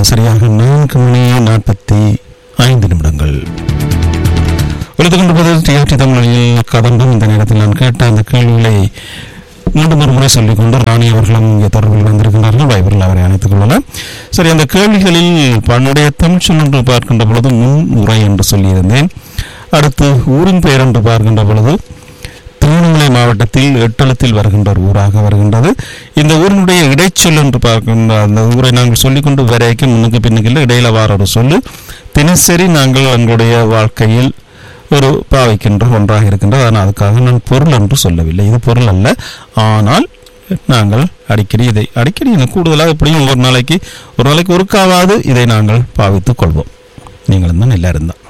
சரியாக நான்கு மணி நாற்பத்தி ஐந்து நிமிடங்கள் எழுத்து கொண்டிருப்பது டிஆர்டி தமிழில் கதம்பம் இந்த நேரத்தில் நான் கேட்ட அந்த கேள்விகளை மீண்டும் ஒரு முறை சொல்லிக்கொண்டு ராணி அவர்களும் இங்கே தொடர்பில் வந்திருக்கின்றார்கள் வைபரில் அவரை அணைத்துக் கொள்ளலாம் சரி அந்த கேள்விகளில் பண்டைய தமிழ் சொல் என்று பார்க்கின்ற பொழுது முன் உரை என்று சொல்லியிருந்தேன் அடுத்து ஊரின் பெயர் என்று பார்க்கின்ற பொழுது திருவண்ணாமலை மாவட்டத்தில் எட்டளத்தில் வருகின்ற ஒரு ஊராக வருகின்றது இந்த ஊரினுடைய இடைச்சொல் என்று பார்க்கின்ற அந்த ஊரை நாங்கள் சொல்லிக்கொண்டு வரைக்கும் முன்னுக்கு பின்னுக்கு இல்லை இடையில வார ஒரு சொல்லு தினசரி நாங்கள் எங்களுடைய வாழ்க்கையில் ஒரு பாவிக்கின்ற ஒன்றாக இருக்கின்றது ஆனால் அதுக்காக நான் பொருள் என்று சொல்லவில்லை இது பொருள் அல்ல ஆனால் நாங்கள் அடிக்கடி இதை அடிக்கடி எனக்கு கூடுதலாக எப்படியும் ஒரு நாளைக்கு ஒரு நாளைக்கு ஒருக்காவது இதை நாங்கள் பாவித்துக் கொள்வோம் நீங்களும் தான் எல்லாரும் தான்